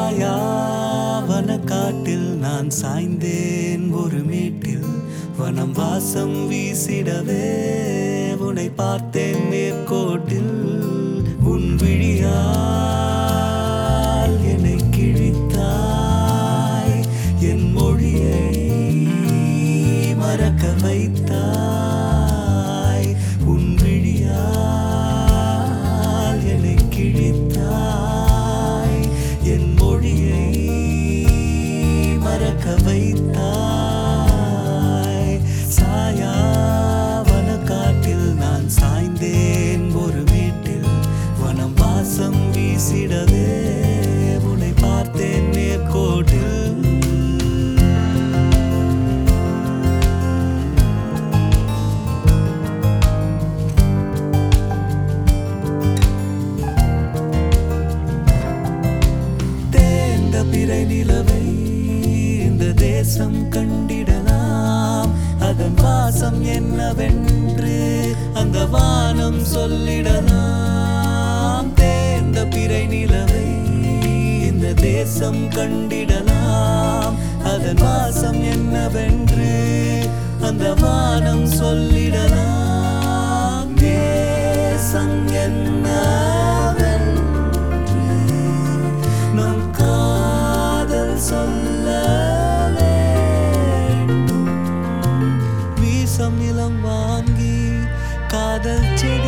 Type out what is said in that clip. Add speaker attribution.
Speaker 1: சாயாவன காட்டில் நான் சாய்ந்தேன் ஒரு மேட்டில் வனம் வாசம் வீசிடவே உன்னை பார்த்தேன் நேர்கோட்டில் உன் விழியால் என்னை கிழித்தாய் என் மொழியை மறக்க வைத்தாய் உன் விழியால் என்னை கிழித்தாய் என் மொழியை மறக்க வைத்தாய் சாயாவன காட்டில் நான் சாய்ந்தேன் ஒரு வீட்டில் வனம் வாசம் வீசிடவே உன்னை பார்த்தேன் நேர்கோட்டில் தேர்ந்த பிறை நிலவை இந்த தேசம் கண்டிடலாம் அதன் வாசம் என்னவென்று அந்த வானம் சொல்லிடலாம் தேர்ந்த பிறை நிலவை இந்த தேசம் கண்டிடலாம் அதன் வாசம் என்னவென்று அந்த வானம் சொல்லிடலாம் தேசம் என்னவென்று நம் காதல் சொல்ல வேண்டும் வீசம் இளம் வாங்கி காதல் செடி